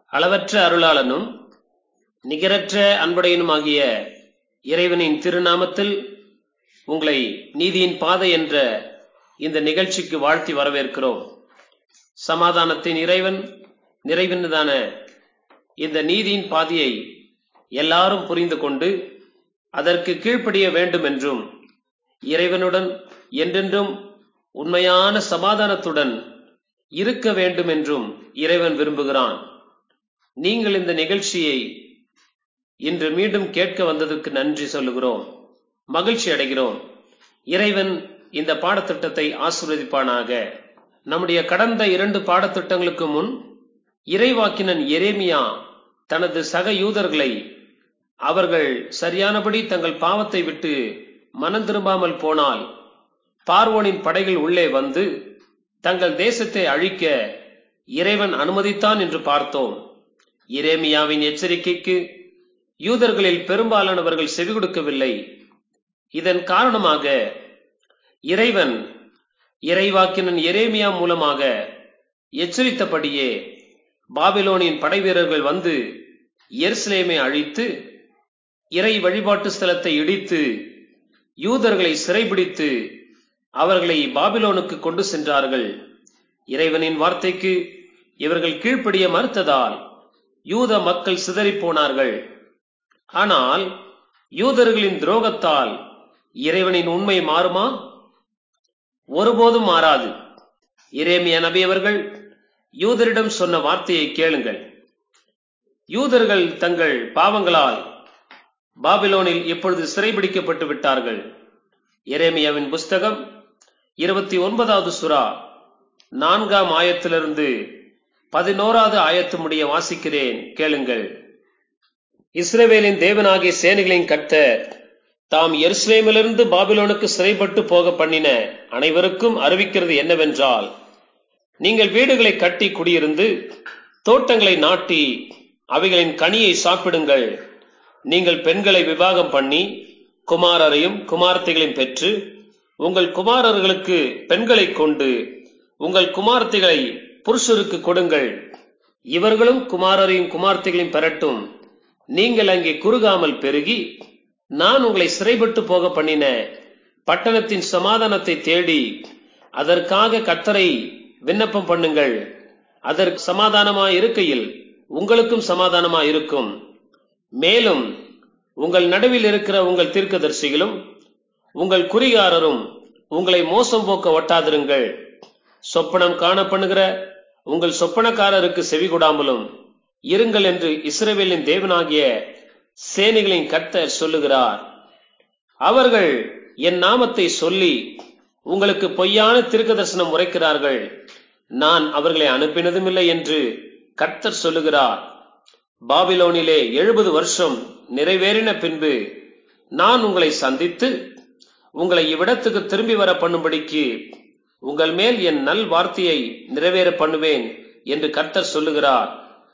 அளவற்ற அருளாளனும் நிகரற்ற அன்புடையனுமாகிய இறைவனின் திருநாமத்தில் உங்களை நீதியின் பாதை என்ற இந்த நிகழ்ச்சிக்கு வாழ்த்தி வரவேற்கிறோம் சமாதானத்தின் இறைவன் நிறைவினதான இந்த நீதியின் பாதையை எல்லாரும் புரிந்து கொண்டு அதற்கு கீழ்ப்படிய வேண்டும் என்றும் இறைவனுடன் என்றென்றும் உண்மையான சமாதானத்துடன் இருக்க வேண்டும் என்றும் இறைவன் விரும்புகிறான் நீங்கள் இந்த நிகழ்ச்சியை இன்று மீண்டும் கேட்க வந்ததற்கு நன்றி சொல்லுகிறோம் மகிழ்ச்சி அடைகிறோம் இறைவன் இந்த பாடத்திட்டத்தை ஆசீர்வதிப்பானாக நம்முடைய கடந்த இரண்டு பாடத்திட்டங்களுக்கு முன் இறைவாக்கினன் எரேமியா தனது சக யூதர்களை அவர்கள் சரியானபடி தங்கள் பாவத்தை விட்டு மனம் திரும்பாமல் போனால் பார்வோனின் படைகள் உள்ளே வந்து தங்கள் தேசத்தை அழிக்க இறைவன் அனுமதித்தான் என்று பார்த்தோம் இரேமியாவின் எச்சரிக்கைக்கு யூதர்களில் பெரும்பாலானவர்கள் செவி கொடுக்கவில்லை இதன் காரணமாக இறைவன் இறைவாக்கினன் எரேமியா மூலமாக எச்சரித்தபடியே பாபிலோனின் படைவீரர்கள் வந்து எருசலேமை அழித்து இறை வழிபாட்டு ஸ்தலத்தை இடித்து யூதர்களை சிறைபிடித்து அவர்களை பாபிலோனுக்கு கொண்டு சென்றார்கள் இறைவனின் வார்த்தைக்கு இவர்கள் கீழ்ப்படிய மறுத்ததால் யூத மக்கள் சிதறிப் போனார்கள் ஆனால் யூதர்களின் துரோகத்தால் இறைவனின் உண்மை மாறுமா ஒருபோதும் மாறாது இரேமிய நபி அவர்கள் யூதரிடம் சொன்ன வார்த்தையை கேளுங்கள் யூதர்கள் தங்கள் பாவங்களால் பாபிலோனில் இப்பொழுது சிறைபிடிக்கப்பட்டு விட்டார்கள் எரேமியாவின் புஸ்தகம் இருபத்தி ஒன்பதாவது சுறா நான்காம் ஆயத்திலிருந்து பதினோராவது ஆயத்து முடிய வாசிக்கிறேன் கேளுங்கள் இஸ்ரேவேலின் தேவனாகிய சேனைகளின் கர்த்தர் தாம் எருசலேமிலிருந்து பாபிலோனுக்கு சிறைப்பட்டு போக பண்ணின அனைவருக்கும் அறிவிக்கிறது என்னவென்றால் நீங்கள் வீடுகளை கட்டி குடியிருந்து தோட்டங்களை நாட்டி அவைகளின் கனியை சாப்பிடுங்கள் நீங்கள் பெண்களை விவாகம் பண்ணி குமாரரையும் குமார்த்தைகளையும் பெற்று உங்கள் குமாரர்களுக்கு பெண்களை கொண்டு உங்கள் குமார்த்தைகளை புருஷருக்கு கொடுங்கள் இவர்களும் குமாரரையும் குமார்த்தைகளையும் பெறட்டும் நீங்கள் அங்கே குறுகாமல் பெருகி நான் உங்களை சிறைப்பட்டு போக பண்ணின பட்டணத்தின் சமாதானத்தை தேடி அதற்காக கத்தரை விண்ணப்பம் பண்ணுங்கள் அதற்கு சமாதானமாய் இருக்கையில் உங்களுக்கும் சமாதானமாய் இருக்கும் மேலும் உங்கள் நடுவில் இருக்கிற உங்கள் தீர்க்கதரிசிகளும் உங்கள் குறிகாரரும் உங்களை மோசம் போக்க ஒட்டாதிருங்கள் சொப்பனம் காண பண்ணுகிற உங்கள் சொப்பனக்காரருக்கு செவி கொடாமலும் இருங்கள் என்று இஸ்ரேவேலின் தேவனாகிய சேனைகளின் கர்த்தர் சொல்லுகிறார் அவர்கள் என் நாமத்தை சொல்லி உங்களுக்கு பொய்யான திருக்க தரிசனம் உரைக்கிறார்கள் நான் அவர்களை அனுப்பினதும் இல்லை என்று கர்த்தர் சொல்லுகிறார் பாபிலோனிலே எழுபது வருஷம் நிறைவேறின பின்பு நான் உங்களை சந்தித்து உங்களை இவ்விடத்துக்கு திரும்பி வர பண்ணும்படிக்கு உங்கள் மேல் என் நல் வார்த்தையை நிறைவேற பண்ணுவேன் என்று கர்த்தர் சொல்லுகிறார்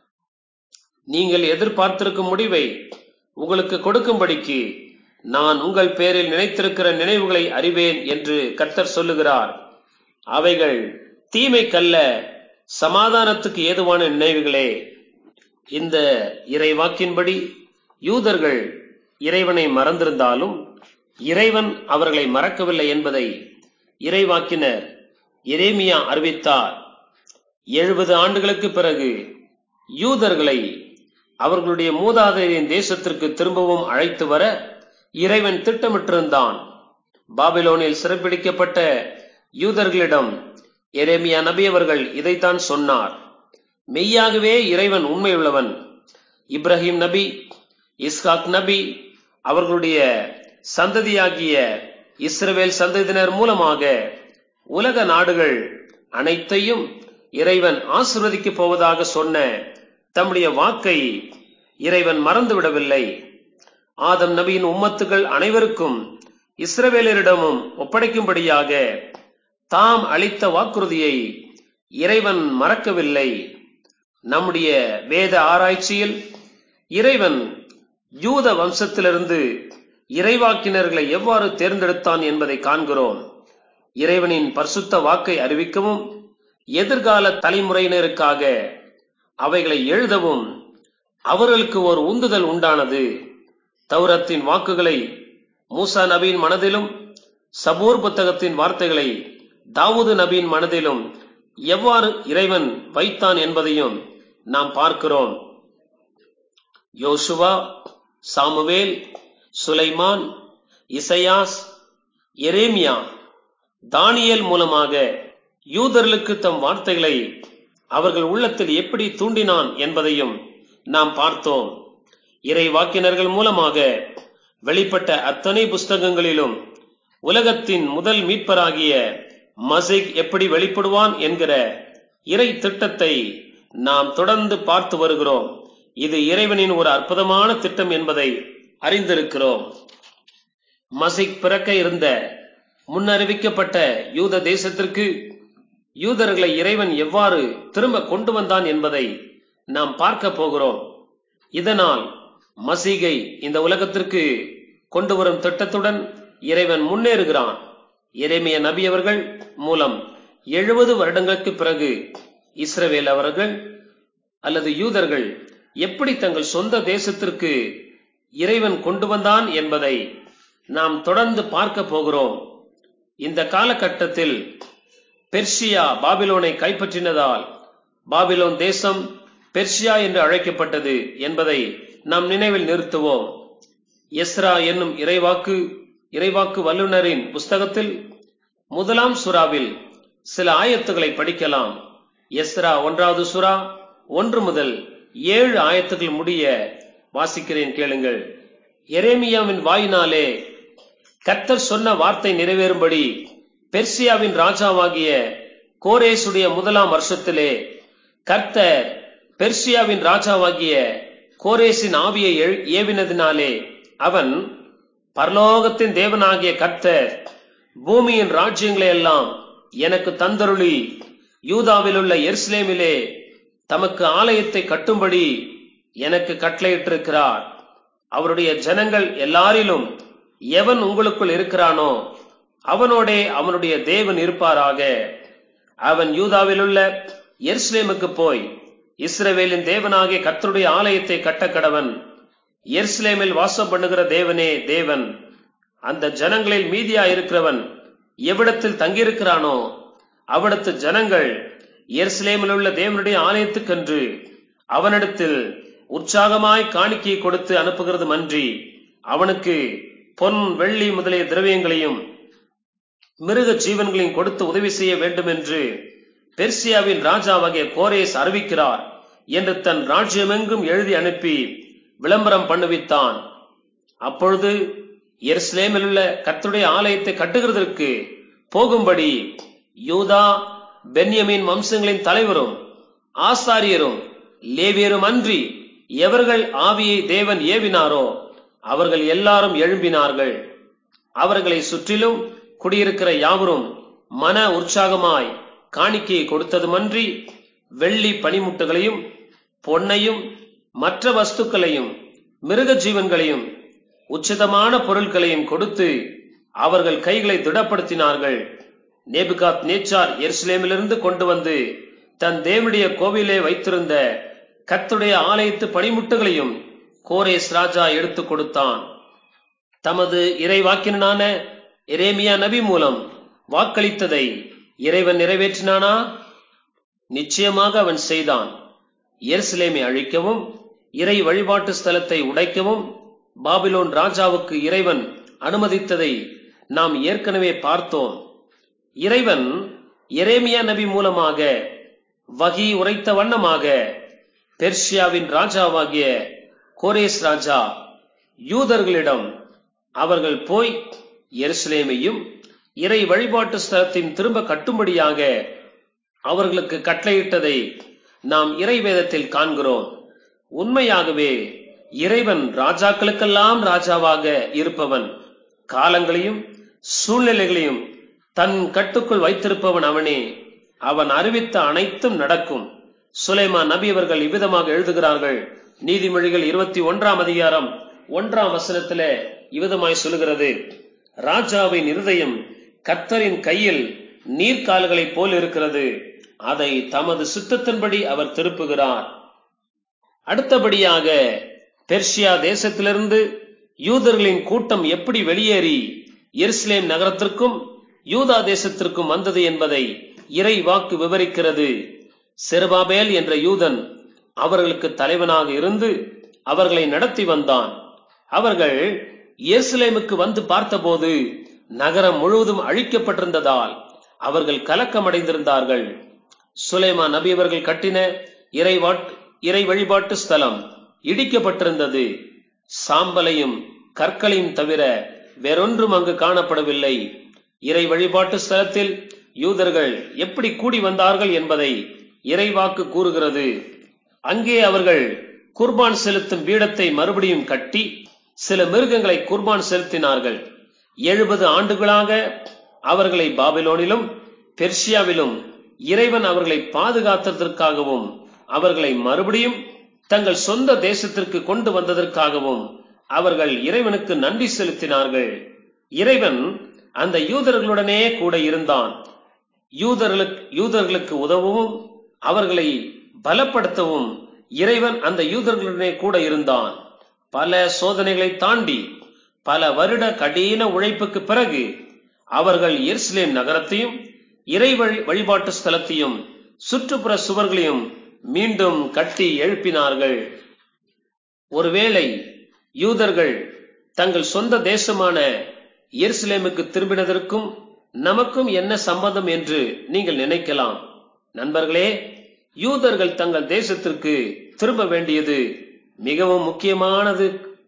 நீங்கள் எதிர்பார்த்திருக்கும் முடிவை உங்களுக்கு கொடுக்கும்படிக்கு நான் உங்கள் பேரில் நினைத்திருக்கிற நினைவுகளை அறிவேன் என்று கர்த்தர் சொல்லுகிறார் அவைகள் தீமைக்கல்ல சமாதானத்துக்கு ஏதுவான நினைவுகளே இந்த இறைவாக்கின்படி யூதர்கள் இறைவனை மறந்திருந்தாலும் இறைவன் அவர்களை மறக்கவில்லை என்பதை இறைவாக்கினர் எரேமியா அறிவித்தார் எழுபது ஆண்டுகளுக்கு பிறகு யூதர்களை அவர்களுடைய மூதாதையரின் தேசத்திற்கு திரும்பவும் அழைத்து வர இறைவன் திட்டமிட்டிருந்தான் பாபிலோனில் சிறைப்பிடிக்கப்பட்ட யூதர்களிடம் எரேமியா நபி அவர்கள் இதைத்தான் சொன்னார் மெய்யாகவே இறைவன் உண்மையுள்ளவன் இப்ராஹிம் நபி இஸ்காக் நபி அவர்களுடைய சந்ததியாகிய இஸ்ரவேல் சந்ததியினர் மூலமாக உலக நாடுகள் அனைத்தையும் இறைவன் ஆசிர்வதிக்க போவதாக சொன்ன தம்முடைய வாக்கை இறைவன் மறந்துவிடவில்லை ஆதம் நபியின் உம்மத்துகள் அனைவருக்கும் இஸ்ரவேலரிடமும் ஒப்படைக்கும்படியாக தாம் அளித்த வாக்குறுதியை இறைவன் மறக்கவில்லை நம்முடைய வேத ஆராய்ச்சியில் இறைவன் யூத வம்சத்திலிருந்து இறைவாக்கினர்களை எவ்வாறு தேர்ந்தெடுத்தான் என்பதை காண்கிறோம் இறைவனின் பரிசுத்த வாக்கை அறிவிக்கவும் எதிர்கால தலைமுறையினருக்காக அவைகளை எழுதவும் அவர்களுக்கு ஒரு உந்துதல் உண்டானது தௌரத்தின் வாக்குகளை மூசா நபியின் மனதிலும் சபூர் புத்தகத்தின் வார்த்தைகளை தாவூது நபியின் மனதிலும் எவ்வாறு இறைவன் வைத்தான் என்பதையும் நாம் பார்க்கிறோம் யோசுவா சாமுவேல் சுலைமான் இசையாஸ் எரேமியா தானியல் மூலமாக யூதர்களுக்கு தம் வார்த்தைகளை அவர்கள் உள்ளத்தில் எப்படி தூண்டினான் என்பதையும் நாம் பார்த்தோம் இறை வாக்கினர்கள் மூலமாக வெளிப்பட்ட அத்தனை புஸ்தகங்களிலும் உலகத்தின் முதல் மீட்பராகிய மசிக் எப்படி வெளிப்படுவான் என்கிற இறை திட்டத்தை நாம் தொடர்ந்து பார்த்து வருகிறோம் இது இறைவனின் ஒரு அற்புதமான திட்டம் என்பதை அறிந்திருக்கிறோம் மசிக் பிறக்க இருந்த முன்னறிவிக்கப்பட்ட யூத தேசத்திற்கு யூதர்களை இறைவன் எவ்வாறு திரும்ப கொண்டு வந்தான் என்பதை நாம் பார்க்க போகிறோம் இதனால் மசீகை இந்த உலகத்திற்கு கொண்டு வரும் திட்டத்துடன் இறைவன் முன்னேறுகிறான் இறைமைய நபி அவர்கள் மூலம் எழுபது வருடங்களுக்கு பிறகு இஸ்ரவேல் அவர்கள் அல்லது யூதர்கள் எப்படி தங்கள் சொந்த தேசத்திற்கு இறைவன் கொண்டு வந்தான் என்பதை நாம் தொடர்ந்து பார்க்க போகிறோம் இந்த காலகட்டத்தில் பெர்ஷியா பாபிலோனை கைப்பற்றினதால் பாபிலோன் தேசம் பெர்ஷியா என்று அழைக்கப்பட்டது என்பதை நாம் நினைவில் நிறுத்துவோம் எஸ்ரா என்னும் இறைவாக்கு இறைவாக்கு வல்லுநரின் புஸ்தகத்தில் முதலாம் சுறாவில் சில ஆயத்துகளை படிக்கலாம் எஸ்ரா ஒன்றாவது சுறா ஒன்று முதல் ஏழு ஆயத்துகள் முடிய வாசிக்கிறேன் கேளுங்கள் எரேமியாவின் வாயினாலே கர்த்தர் சொன்ன வார்த்தை நிறைவேறும்படி பெர்சியாவின் ராஜாவாகிய கோரேசுடைய முதலாம் வருஷத்திலே கர்த்தர் பெர்சியாவின் ராஜாவாகிய கோரேசின் ஆவியை எழு- ஏவினதினாலே அவன் பரலோகத்தின் தேவனாகிய கர்த்தர் பூமியின் ராஜ்யங்களை எல்லாம் எனக்கு தந்தருளி யூதாவில் உள்ள எருசலேமிலே தமக்கு ஆலயத்தை கட்டும்படி எனக்கு கட்டளையிட்டிருக்கிறார் அவருடைய ஜனங்கள் எல்லாரிலும் எவன் உங்களுக்குள் இருக்கிறானோ அவனோடே அவனுடைய தேவன் இருப்பாராக அவன் யூதாவிலுள்ள எருசலேமுக்கு போய் இஸ்ரவேலின் தேவனாகிய கர்த்தருடைய ஆலயத்தை கட்டக்கடவன் எருசலேமில் வாசம் பண்ணுகிற தேவனே தேவன் அந்த ஜனங்களில் மீதியா இருக்கிறவன் எவ்விடத்தில் தங்கியிருக்கிறானோ அவ்விடத்து ஜனங்கள் எருசலேமில் உள்ள தேவனுடைய ஆலயத்துக்கென்று அவனிடத்தில் உற்சாகமாய் காணிக்கை கொடுத்து அனுப்புகிறது மன்றி அவனுக்கு பொன் வெள்ளி முதலிய திரவியங்களையும் மிருக ஜீவன்களையும் கொடுத்து உதவி செய்ய வேண்டும் என்று பெர்சியாவின் ராஜாவாகிய கோரேஸ் அறிவிக்கிறார் என்று தன் ராஜ்யமெங்கும் எழுதி அனுப்பி விளம்பரம் பண்ணுவித்தான் அப்பொழுது எருசலேமில் உள்ள கர்த்தருடைய ஆலயத்தை கட்டுகிறதற்கு போகும்படி யூதா பென்யமின் வம்சங்களின் தலைவரும் ஆசாரியரும் லேவியரும் அன்றி எவர்கள் ஆவியை தேவன் ஏவினாரோ அவர்கள் எல்லாரும் எழும்பினார்கள் அவர்களை சுற்றிலும் குடியிருக்கிற யாவரும் மன உற்சாகமாய் காணிக்கையை கொடுத்ததுமன்றி வெள்ளி பனிமுட்டுகளையும் பொன்னையும் மற்ற வஸ்துக்களையும் மிருக ஜீவன்களையும் உச்சிதமான பொருட்களையும் கொடுத்து அவர்கள் கைகளை திடப்படுத்தினார்கள் நேபுகாத் நேச்சார் எருசலேமிலிருந்து கொண்டு வந்து தன் தேவனுடைய கோவிலே வைத்திருந்த கர்த்தருடைய ஆலயத்து பனிமுட்டுகளையும் கோரேஸ் ராஜா எடுத்துக் கொடுத்தான் தமது இறைவாக்கினான எரேமியா நபி மூலம் வாக்களித்ததை இறைவன் நிறைவேற்றினானா நிச்சயமாக அவன் செய்தான் எருசலேமை அழிக்கவும் இறை வழிபாட்டு ஸ்தலத்தை உடைக்கவும் பாபிலோன் ராஜாவுக்கு இறைவன் அனுமதித்ததை நாம் ஏற்கனவே பார்த்தோம் இறைவன் எரேமியா நபி மூலமாக வகி உரைத்த வண்ணமாக பெர்ஷியாவின் ராஜாவாகிய கோரேஸ் ராஜா யூதர்களிடம் அவர்கள் போய் எருசலேமையும் இறை வழிபாட்டு ஸ்தலத்தின் திரும்ப கட்டும்படியாக அவர்களுக்கு கட்டளையிட்டதை நாம் இறை வேதத்தில் காண்கிறோம் உண்மையாகவே இறைவன் ராஜாக்களுக்கெல்லாம் ராஜாவாக இருப்பவன் காலங்களையும் சூழ்நிலைகளையும் தன் கட்டுக்குள் வைத்திருப்பவன் அவனே அவன் அறிவித்த அனைத்தும் நடக்கும் சுலைமான் நபி அவர்கள் இவ்விதமாக எழுதுகிறார்கள் நீதிமொழிகள் இருபத்தி ஒன்றாம் அதிகாரம் ஒன்றாம் வசனத்திலே இவ்விதமாய் சொல்லுகிறது ராஜாவின் இருதயம் கர்த்தரின் கையில் நீர்க்கால்களைப் போல் இருக்கிறது அதை தமது சித்தத்தின்படி அவர் திருப்புகிறார் அடுத்தபடியாக பெர்ஷியா தேசத்திலிருந்து யூதர்களின் கூட்டம் எப்படி வெளியேறி எருசலேம் நகரத்திற்கும் யூதா தேசத்திற்கும் வந்தது என்பதை இறை வாக்கு விவரிக்கிறது செருபாபேல் என்ற யூதன் அவர்களுக்கு தலைவனாக இருந்து அவர்களை நடத்தி வந்தான் அவர்கள் எருசலேமுக்கு வந்து பார்த்தபோது நகரம் முழுவதும் அழிக்கப்பட்டிருந்ததால் அவர்கள் கலக்கமடைந்திருந்தார்கள் சுலைமா நபி அவர்கள் கட்டின இறைவாட் இறை வழிபாட்டு ஸ்தலம் இடிக்கப்பட்டிருந்தது சாம்பலையும் கற்களையும் தவிர வேறொன்றும் அங்கு காணப்படவில்லை இறை வழிபாட்டு ஸ்தலத்தில் யூதர்கள் எப்படி கூடி வந்தார்கள் என்பதை இறைவாக்கு கூறுகிறது அங்கே அவர்கள் குர்பான் செலுத்தும் பீடத்தை மறுபடியும் கட்டி சில மிருகங்களை குர்பான் செலுத்தினார்கள் எழுபது ஆண்டுகளாக அவர்களை பாபிலோனிலும் பெர்ஷியாவிலும் இறைவன் அவர்களை பாதுகாத்ததற்காகவும் அவர்களை மறுபடியும் தங்கள் சொந்த தேசத்திற்கு கொண்டு வந்ததற்காகவும் அவர்கள் இறைவனுக்கு நன்றி செலுத்தினார்கள் இறைவன் அந்த யூதர்களுடனே கூட இருந்தான் யூதர்களுக்கு யூதர்களுக்கு உதவவும் அவர்களை பலப்படுத்தவும் இறைவன் அந்த யூதர்களுடனே கூட இருந்தான் பல சோதனைகளை தாண்டி பல வருட கடின உழைப்புக்கு பிறகு அவர்கள் எருசலேம் நகரத்தையும் இறை வழி வழிபாட்டு ஸ்தலத்தையும் சுற்றுப்புற சுவர்களையும் மீண்டும் கட்டி எழுப்பினார்கள் ஒருவேளை யூதர்கள் தங்கள் சொந்த தேசமான எருசலேமுக்கு திரும்பினதற்கும் நமக்கும் என்ன சம்பந்தம் என்று நீங்கள் நினைக்கலாம் நண்பர்களே யூதர்கள் தங்கள் தேசத்திற்கு திரும்ப வேண்டியது மிகவும் முக்கியமானது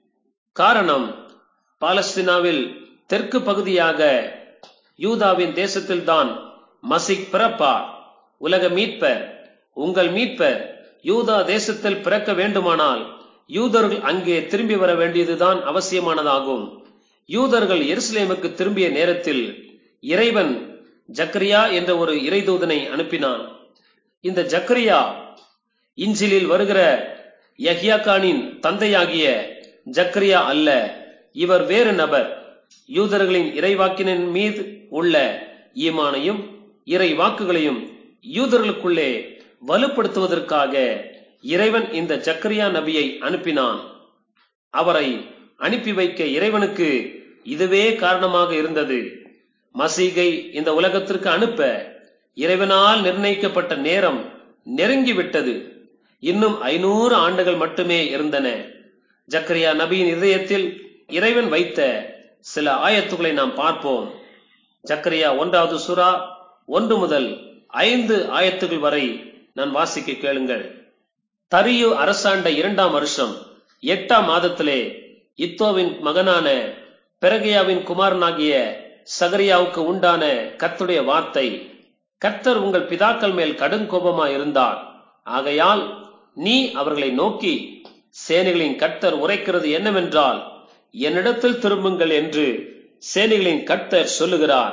காரணம் பாலஸ்தீனாவில் தெற்கு பகுதியாக யூதாவின் தேசத்தில்தான் மசிக் பிறப்பார் உலக மீட்பர் உங்கள் மீட்பர் யூதா தேசத்தில் பிறக்க வேண்டுமானால் யூதர்கள் அங்கே திரும்பி வர வேண்டியதுதான் அவசியமானதாகும் யூதர்கள் எருசலேமுக்கு திரும்பிய நேரத்தில் இறைவன் ஜக்கரியா என்ற ஒரு இறைதூதனை அனுப்பினான் இந்த ஜக்கரியா இஞ்சிலில் வருகிற யஹ்யாகானின் தந்தையாகிய ஜக்கரியா அல்ல இவர் வேறு நபர் யூதர்களின் இறைவாக்கினின் மீது உள்ள ஈமானையும் இறை வாக்குகளையும் யூதர்களுக்குள்ளே வலுப்படுத்துவதற்காக இறைவன் இந்த ஜக்கரியா நபியை அனுப்பினான் அவரை அனுப்பி வைக்க இறைவனுக்கு இதுவே காரணமாக இருந்தது மசீகை இந்த உலகத்திற்கு அனுப்ப இறைவனால் நிர்ணயிக்கப்பட்ட நேரம் நெருங்கிவிட்டது இன்னும் ஐநூறு ஆண்டுகள் மட்டுமே இருந்தன ஜக்கரியா நபியின் இதயத்தில் இறைவன் வைத்த சில ஆயத்துக்களை நாம் பார்ப்போம் ஜக்கரியா ஒன்றாவது சுறா ஒன்று முதல் ஐந்து ஆயத்துகள் வரை நான் வாசிக்க கேளுங்கள் தரியு அரசாண்ட இரண்டாம் வருஷம் எட்டாம் மாதத்திலே இத்தோவின் மகனான பெரகியாவின் குமாரனாகிய சகரியாவுக்கு உண்டான கர்த்தருடைய வார்த்தை கர்த்தர் உங்கள் பிதாக்கள் மேல் கடும் கோபமாய் இருந்தார் ஆகையால் நீ அவர்களை நோக்கி சேனைகளின் கர்த்தர் உரைக்கிறது என்னவென்றால் என்னிடத்தில் திரும்புங்கள் என்று சேனைகளின் கர்த்தர் சொல்லுகிறார்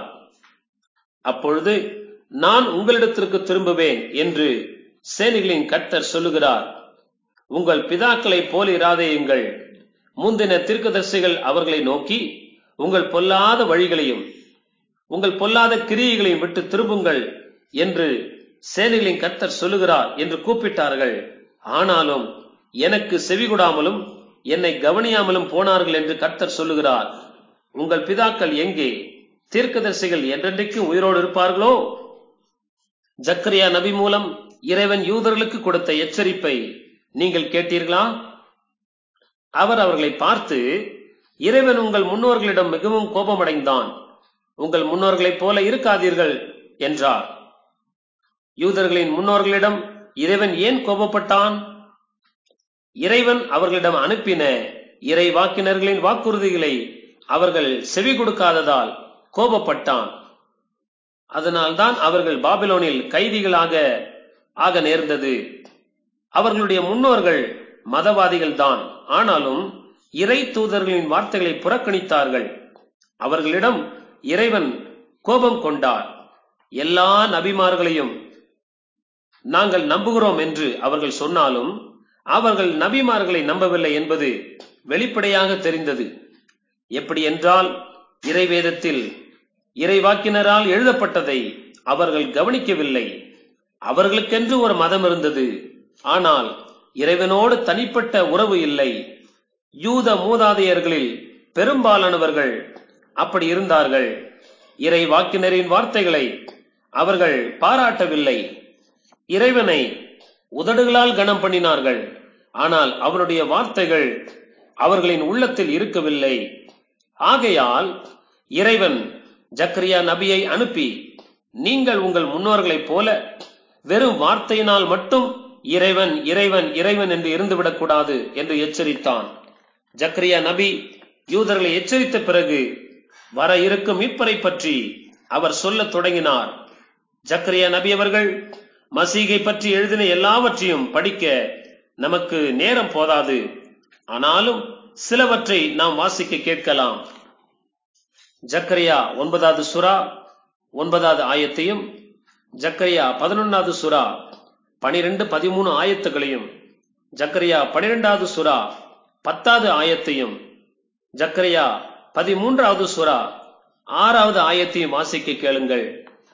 அப்பொழுது நான் உங்களிடத்திற்கு திரும்புவேன் என்று சேனைகளின் கர்த்தர் சொல்லுகிறார் உங்கள் பிதாக்களை போல இராதேயுங்கள் முந்தின தீர்க்கதரிசிகள் அவர்களை நோக்கி உங்கள் பொல்லாத வழிகளையும் உங்கள் பொல்லாத கிரியைகளையும் விட்டு திரும்புங்கள் என்று சேனைகளின் கர்த்தர் சொல்லுகிறார் என்று கூப்பிட்டார்கள் ஆனாலும் எனக்கு செவிகொடாமலும் என்னை கவனியாமலும் போனார்கள் என்று கர்த்தர் சொல்லுகிறார் உங்கள் பிதாக்கள் எங்கே தீர்க்கதரிசிகள் என்றென்றைக்கு உயிரோடு இருப்பார்களோ ஜக்கரியா நபி மூலம் இறைவன் யூதர்களுக்கு கொடுத்த எச்சரிப்பை நீங்கள் கேட்டீர்களா அவர் அவர்களை பார்த்து இறைவன் உங்கள் முன்னோர்களிடம் மிகவும் கோபமடைந்தான் உங்கள் முன்னோர்களைப் போல இருக்காதீர்கள் என்றார் யூதர்களின் முன்னோர்களிடம் இறைவன் ஏன் கோபப்பட்டான் இறைவன் அவர்களிடம் அனுப்பின இறை வாக்கினர்களின் வாக்குறுதிகளை அவர்கள் செவி கொடுக்காததால் கோபப்பட்டான் அதனால்தான் அவர்கள் பாபிலோனில் கைதிகளாக ஆக நேர்ந்தது அவர்களுடைய முன்னோர்கள் மதவாதிகள் தான் ஆனாலும் இறை தூதர்களின் வார்த்தைகளை புறக்கணித்தார்கள் அவர்களிடம் இறைவன் கோபம் கொண்டார் எல்லா நபிமார்களையும் நாங்கள் நம்புகிறோம் என்று அவர்கள் சொன்னாலும் அவர்கள் நபிமார்களை நம்பவில்லை என்பது வெளிப்படையாக தெரிந்தது எப்படி என்றால் இறைவேதத்தில் இறைவாக்கினரால் எழுதப்பட்டதை அவர்கள் கவனிக்கவில்லை அவர்களுக்கென்று ஒரு மதம் இருந்தது ஆனால் இறைவனோடு தனிப்பட்ட உறவு இல்லை யூத மூதாதையர்களில் பெரும்பாலானவர்கள் அப்படி இருந்தார்கள் இறை வாக்கினரின் வார்த்தைகளை அவர்கள் பாராட்டவில்லை இறைவனை உதடுகளால் கனம் பண்ணினார்கள் ஆனால் அவருடைய வார்த்தைகள் அவர்களின் உள்ளத்தில் இருக்கவில்லை ஆகையால் இறைவன் ஜக்கரியா நபியை அனுப்பி நீங்கள் உங்கள் முன்னோர்களைப் போல வெறும் வார்த்தையினால் மட்டும் இறைவன் இறைவன் இறைவன் என்று இருந்துவிடக் கூடாது என்று எச்சரித்தான் ஜக்கரியா நபி யூதர்களை எச்சரித்த பிறகு வர இருக்கும் மீட்பரை பற்றி அவர் சொல்லத் தொடங்கினார் ஜக்கரியா நபி அவர்கள் மசீகை பற்றி எழுதின எல்லாவற்றையும் படிக்க நமக்கு நேரம் போதாது ஆனாலும் சிலவற்றை நாம் வாசிக்க கேட்கலாம் ஜக்கரியா ஒன்பதாவது சுறா ஒன்பதாவது ஆயத்தையும் ஜக்கரியா பதினொன்னாவது சுறா பனிரெண்டு பதிமூணு ஆயத்துகளையும் ஜக்கரியா பனிரெண்டாவது சுறா பத்தாவது ஆயத்தையும் ஜக்கரியா பதிமூன்றாவது சுறா ஆறாவது ஆயத்தையும் வாசிக்க கேளுங்கள்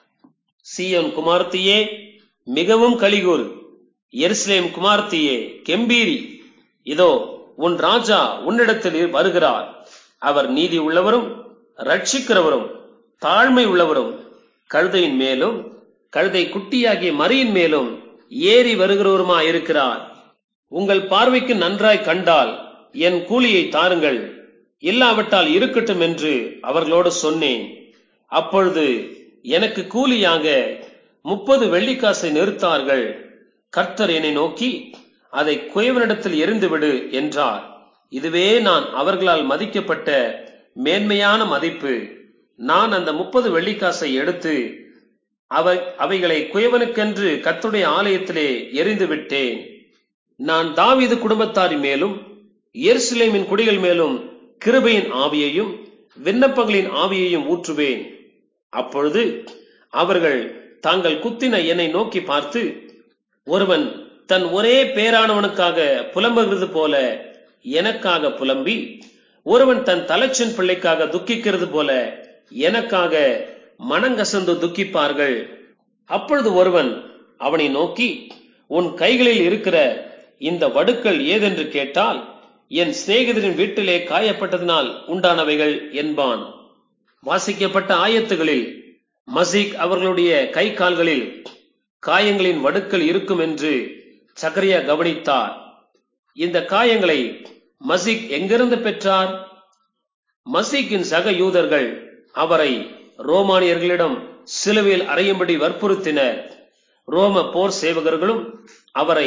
சீயோன் குமார்த்தியே மிகவும் கலிகூர் எருசலேம் குமார்த்தியே கெம்பீரி இதோ உன் ராஜா உன்னிடத்தில் வருகிறார் அவர் நீதி உள்ளவரும் ரட்சிக்கிறவரும் தாழ்மை உள்ளவரும் கழுதையின் மேலும் கழுதை குட்டியாகிய மரியின் மேலும் ஏறி வருகிறவருமா இருக்கிறார் உங்கள் பார்வைக்கு நன்றாய் கண்டால் என் கூலியை தாருங்கள் இல்லாவிட்டால் இருக்கட்டும் என்று அவர்களோடு சொன்னேன் அப்பொழுது எனக்கு கூலியாக முப்பது வெள்ளிக்காசை நிறுத்தார்கள் கர்த்தர் என்னை நோக்கி அதை குயவனிடத்தில் எரிந்துவிடு என்றார் இதுவே நான் அவர்களால் மதிக்கப்பட்ட மேன்மையான மதிப்பு நான் அந்த முப்பது வெள்ளிக்காசை எடுத்து அவை அவைகளை குயவனுக்கென்று கர்த்தருடைய ஆலயத்திலே எரிந்து விட்டேன் நான் தாவீது குடும்பத்தாரின் மேலும் எருசலேமின் குடிகள் மேலும் கிருபையின் ஆவியையும் விண்ணப்பங்களின் ஆவியையும் ஊற்றுவேன் அப்பொழுது அவர்கள் தாங்கள் குத்தின என்னை நோக்கி பார்த்து ஒருவன் தன் ஒரே பேரானவனுக்காக புலம்புகிறது போல எனக்காக புலம்பி ஒருவன் தன் தலைச்சன் பிள்ளைக்காக துக்கிக்கிறது போல எனக்காக மனங்கசந்து துக்கிப்பார்கள் அப்பொழுது ஒருவன் அவனை நோக்கி உன் கைகளில் இருக்கிற இந்த வடுக்கள் ஏதென்று கேட்டால் என் சிநேகிதரின் வீட்டிலே காயப்பட்டதினால் உண்டானவைகள் என்பான் வாசிக்கப்பட்ட ஆயத்துகளில் மசீக் அவர்களுடைய கை கால்களில் காயங்களின் வடுக்கள் இருக்கும் என்று சக்கரியா கவனித்தார் இந்த காயங்களை மசீக் எங்கிருந்து பெற்றார் மசீக்கின் சக யூதர்கள் அவரை ரோமானியர்களிடம் சிலுவையில் அறையும்படி வற்புறுத்தினர் ரோம போர் சேவகர்களும் அவரை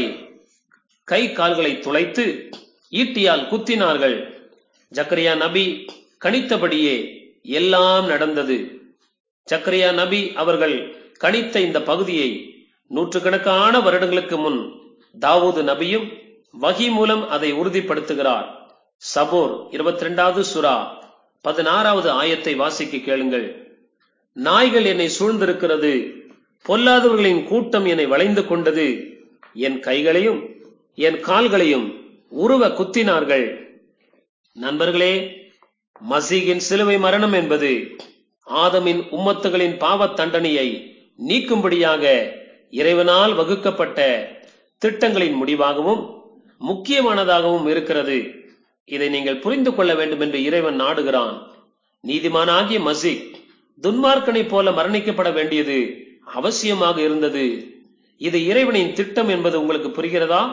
கை கால்களை துளைத்து ஈட்டியால் குத்தினார்கள் ஜக்கரியா நபி கணித்தபடியே எல்லாம் நடந்தது சக்கரியா நபி அவர்கள் கணித்த இந்த பகுதியை நூற்றுக்கணக்கான வருடங்களுக்கு முன் தாவூது நபியும் வகி மூலம் அதை உறுதிப்படுத்துகிறார் சபோர் இருபத்தி ரெண்டாவது சுரா பதினாறாவது ஆயத்தை வாசிக்க கேளுங்கள் நாய்கள் என்னை சூழ்ந்திருக்கிறது பொல்லாதவர்களின் கூட்டம் என்னை வளைந்து கொண்டது என் கைகளையும் என் கால்களையும் உருவ குத்தினார்கள் நண்பர்களே மசீகின் சிலுவை மரணம் என்பது ஆதமின் உம்மத்துகளின் பாவத் தண்டனையை நீக்கும்படியாக இறைவனால் வகுக்கப்பட்ட திட்டங்களின் முடிவாகவும் முக்கியமானதாகவும் இருக்கிறது இதை நீங்கள் புரிந்து கொள்ள வேண்டும் என்று இறைவன் நாடுகிறான் நீதிமானாகிய மசீக் துன்மார்க்கனை போல மரணிக்கப்பட வேண்டியது அவசியமாக இருந்தது இது இறைவனின் திட்டம் என்பது உங்களுக்கு புரிகிறதா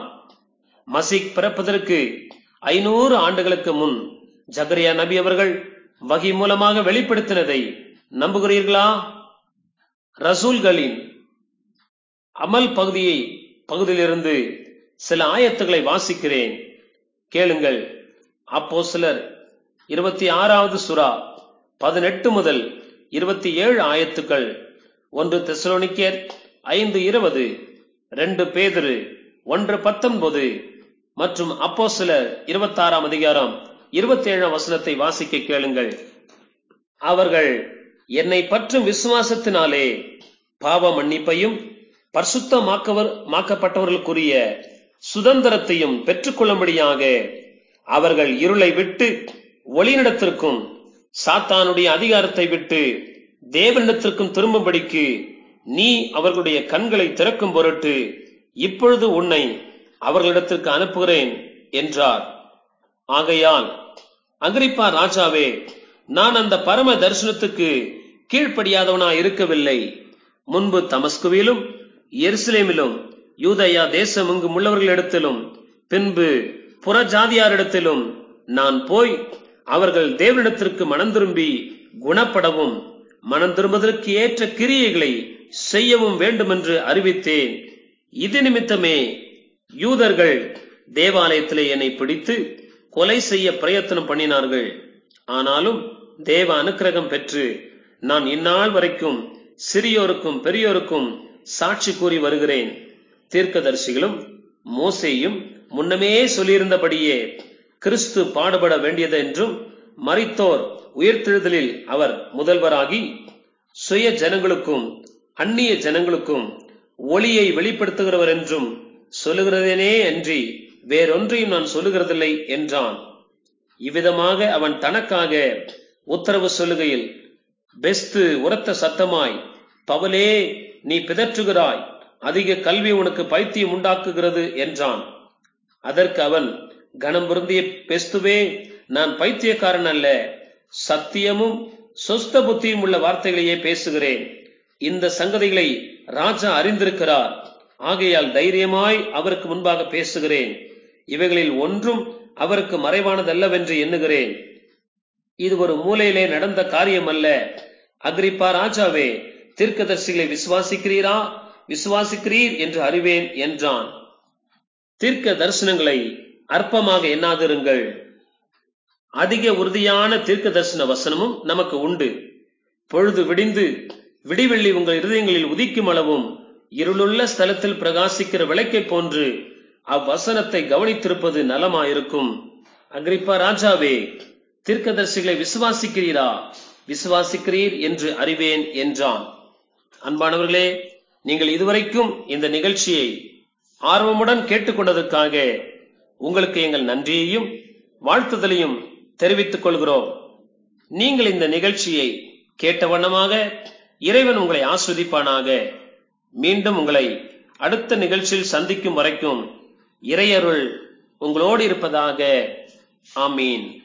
மசீக் பிறப்பதற்கு ஐநூறு ஆண்டுகளுக்கு முன் ஜகரியா நபி அவர்கள் வகி மூலமாக வெளிப்படுத்தினதை நம்புகிறீர்களா ரசூல்களின் அமல் பகுதியை பகுதியிலிருந்து சில ஆயத்துகளை வாசிக்கிறேன் கேளுங்கள் அப்போ சிலர் இருபத்தி ஆறாவது சுறா பதினெட்டு முதல் இருபத்தி ஏழு ஆயத்துக்கள் ஒன்று தெசலோனிக்கேர் ஐந்து இருபது ரெண்டு பேதிரு ஒன்று பத்தொன்பது மற்றும் அப்போ சிலர் இருபத்தாறாம் அதிகாரம் இருபத்தி ஏழாம் வசனத்தை வாசிக்க கேளுங்கள் அவர்கள் என்னை பற்றும் விசுவாசத்தினாலே பாவ மன்னிப்பையும் பரிசுத்தமாக்கவர் மாக்கப்பட்டவர்களுக்குரிய சுதந்திரத்தையும் பெற்றுக்கொள்ளும்படியாக அவர்கள் இருளை விட்டு ஒளிநிடத்திற்கும் சாத்தானுடைய அதிகாரத்தை விட்டு தேவனிடத்திற்கும் திரும்பும்படிக்கு நீ அவர்களுடைய கண்களை திறக்கும் பொருட்டு இப்பொழுது உன்னை அவர்களிடத்திற்கு அனுப்புகிறேன் என்றார் ஆகையால் அகிரிப்பா ராஜாவே நான் அந்த பரம தரிசனத்துக்கு கீழ்ப்படியாதவனா இருக்கவில்லை முன்பு தமஸ்குவிலும் எருசலேமிலும் யூதயா தேசம் எங்கும் உள்ளவர்களிடத்திலும் பின்பு புறஜாதியாரிடத்திலும் நான் போய் அவர்கள் தேவனிடத்திற்கு மனம் திரும்பி குணப்படவும் மனம் திரும்புவதற்கு ஏற்ற கிரியைகளை செய்யவும் வேண்டுமென்று அறிவித்தேன் இது நிமித்தமே யூதர்கள் தேவாலயத்திலே என்னை பிடித்து கொலை செய்ய பிரயத்தனம் பண்ணினார்கள் ஆனாலும் தேவ அனுக்கிரகம் பெற்று நான் இந்நாள் வரைக்கும் சிறியோருக்கும் பெரியோருக்கும் சாட்சி கூறி வருகிறேன் தீர்க்கதரிசிகளும் மோசேயும் முன்னமே சொல்லியிருந்தபடியே கிறிஸ்து பாடுபட வேண்டியது என்றும் மரித்தோர் உயிர்த்தெழுதலில் அவர் முதல்வராகி சுய ஜனங்களுக்கும் அந்நிய ஜனங்களுக்கும் ஒளியை வெளிப்படுத்துகிறவர் என்றும் சொல்லுகிறதேனே அன்றி வேறொன்றையும் நான் சொல்லுகிறதில்லை என்றான் இவ்விதமாக அவன் தனக்காக உத்தரவு சொல்லுகையில் பெஸ்து உரத்த சத்தமாய் பவலே நீ பிதற்றுகிறாய் அதிக கல்வி உனக்கு பைத்தியம் உண்டாக்குகிறது என்றான் அதற்கு அவன் கணம் பொருந்திய பெஸ்துவே நான் பைத்தியக்காரன் அல்ல சத்தியமும் சொஸ்த புத்தியும் உள்ள வார்த்தைகளையே பேசுகிறேன் இந்த சங்கதிகளை ராஜா அறிந்திருக்கிறார் ஆகையால் தைரியமாய் அவருக்கு முன்பாக பேசுகிறேன் இவைகளில் ஒன்றும் அவருக்கு மறைவானதல்லவென்று எண்ணுகிறேன் இது ஒரு மூலையிலே நடந்த காரியம் அல்ல அக்ரிப்பா ராஜாவே தீர்க்கதரிசிகளை விசுவாசிக்கிறீரா விசுவாசிக்கிறீர் என்று அறிவேன் என்றான் தீர்க்க தரிசனங்களை அற்பமாக எண்ணாதிருங்கள் அதிக உறுதியான தீர்க்க தரிசன வசனமும் நமக்கு உண்டு பொழுது விடிந்து விடிவெள்ளி உங்கள் இருதயங்களில் உதிக்கும் அளவும் இருளுள்ள ஸ்தலத்தில் பிரகாசிக்கிற விளக்கை போன்று அவ்வசனத்தை கவனித்திருப்பது நலமாயிருக்கும் அக்ரிப்பா ராஜாவே தீர்க்கதரிசிகளை விசுவாசிக்கிறீரா விசுவாசிக்கிறீர் என்று அறிவேன் என்றான் அன்பானவர்களே நீங்கள் இதுவரைக்கும் இந்த நிகழ்ச்சியை ஆர்வமுடன் கேட்டுக்கொண்டதற்காக உங்களுக்கு எங்கள் நன்றியையும் வாழ்த்துதலையும் தெரிவித்துக் கொள்கிறோம் நீங்கள் இந்த நிகழ்ச்சியை கேட்ட வண்ணமாக இறைவன் உங்களை ஆஸ்வதிப்பானாக மீண்டும் உங்களை அடுத்த நிகழ்ச்சியில் சந்திக்கும் வரைக்கும் இறையருள் உங்களோடு இருப்பதாக ஆமீன்